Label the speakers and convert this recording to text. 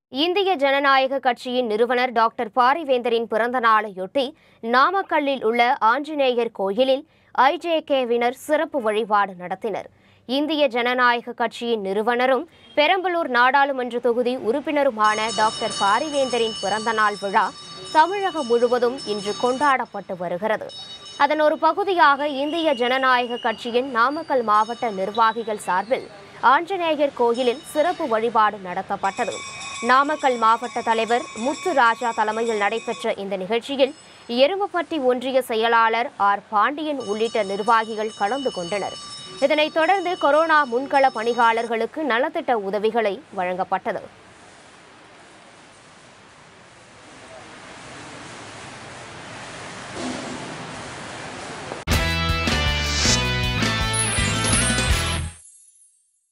Speaker 1: இந்திய ஜனநாயக கட்சியின் நிறுவனர் டாக்டர் பாரிவேந்தரின் பிறந்த நாளையொட்டி நாமக்கல்லில் உள்ள ஆஞ்சநேயர் கோயிலில் ஐஜேகேவினர் சிறப்பு வழிபாடு நடத்தினர் இந்திய ஜனநாயக கட்சியின் நிறுவனரும் பெரம்பலூர் நாடாளுமன்ற தொகுதி உறுப்பினருமான டாக்டர் பாரிவேந்தரின் பிறந்தநாள் விழா தமிழகம் முழுவதும் இன்று கொண்டாடப்பட்டு வருகிறது அதன் ஒரு பகுதியாக இந்திய ஜனநாயக கட்சியின் நாமக்கல் மாவட்ட நிர்வாகிகள் சார்பில் ஆஞ்சநேயர் கோயிலில் சிறப்பு வழிபாடு நடத்தப்பட்டது நாமக்கல் மாவட்ட தலைவர் முத்து ராஜா தலைமையில் நடைபெற்ற இந்த நிகழ்ச்சியில் எருமப்பட்டி ஒன்றிய செயலாளர் ஆர் பாண்டியன் உள்ளிட்ட நிர்வாகிகள் கலந்து கொண்டனர் இதனைத் தொடர்ந்து கொரோனா முன்கள பணியாளர்களுக்கு நலத்திட்ட உதவிகளை வழங்கப்பட்டது